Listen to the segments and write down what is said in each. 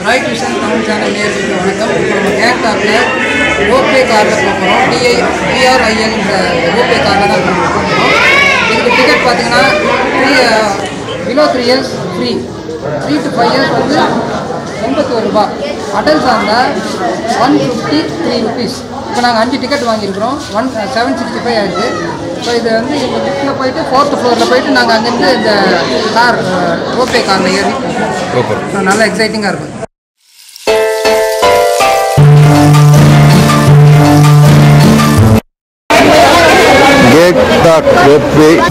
Right vision Tamil channel நேர்களுக்கு வணக்கம் இப்போ நம்ம கேங்டாக்கில் ரோப்பே காரில் போகிறோம் டிஐ பிஆர்ஐஎன்ற ரோப்பே காரில் தான் நம்ம போகிறோம் இதுக்கு டிக்கெட் பார்த்தீங்கன்னா three below three years free three to five years வந்து எண்பத்தி ஒரு ரூபா அடல்ட்ஸாக இருந்தால் ஒன் ஃபிஃப்டி த்ரீ ருபீஸ் இப்போ நாங்கள் அஞ்சு டிக்கெட் வாங்கியிருக்கிறோம் ஒன் செவன் சிக்ஸ்டி ஃபைவ் ஆயிடுச்சு ஸோ இது வந்து இந்த லிஃப்ட்டில் போயிட்டு ஃபோர்த் ஃப்ளோரில் போயிட்டு நாங்கள் அங்கேருந்து இந்த கார் ரோப்பே காரில் ஏறி போகிறோம் நல்லா எக்ஸைட்டிங்காக இருக்கும் Geta Cope.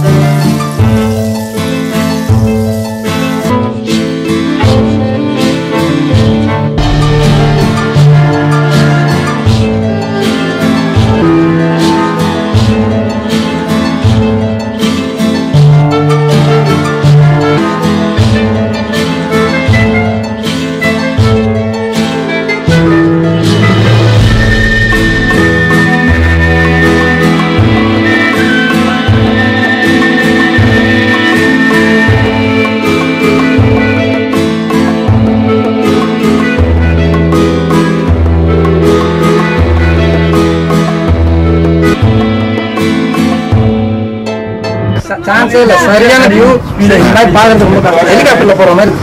சான்ஸே இல்லை சரியான வியூ இந்த மாதிரி பார்க்கறதுக்கு ரொம்ப கஷ்டம் ஹெலிகாப்டரில் போகிற மாதிரி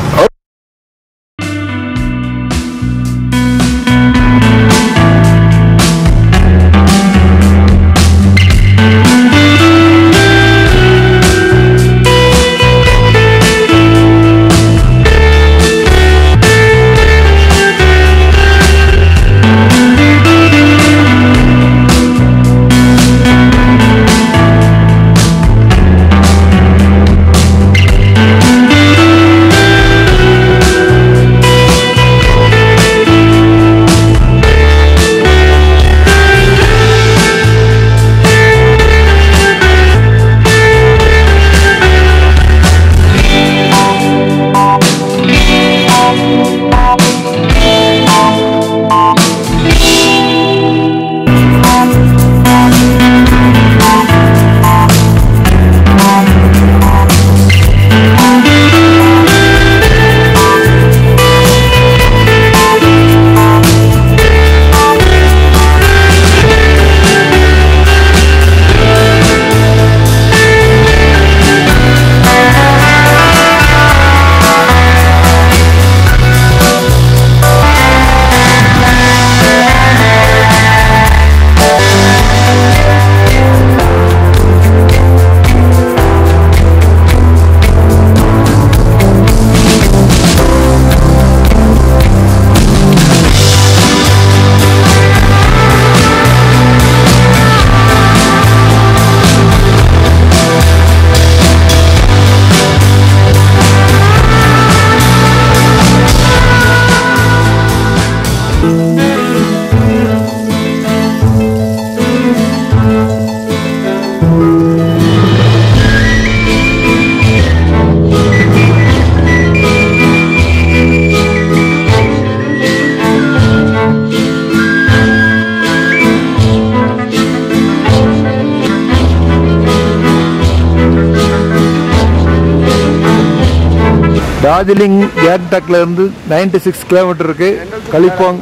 டார்ஜிலிங் கேங்டாக்ல இருந்து நைன்டி சிக்ஸ் கிலோமீட்டர் இருக்கு Kalimpong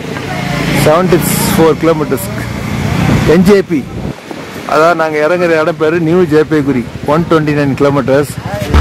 seventy four kilometres NJP அதான் நாங்கள் இறங்குற இடம் பேர் new Jalpaiguri one twenty nine kilometres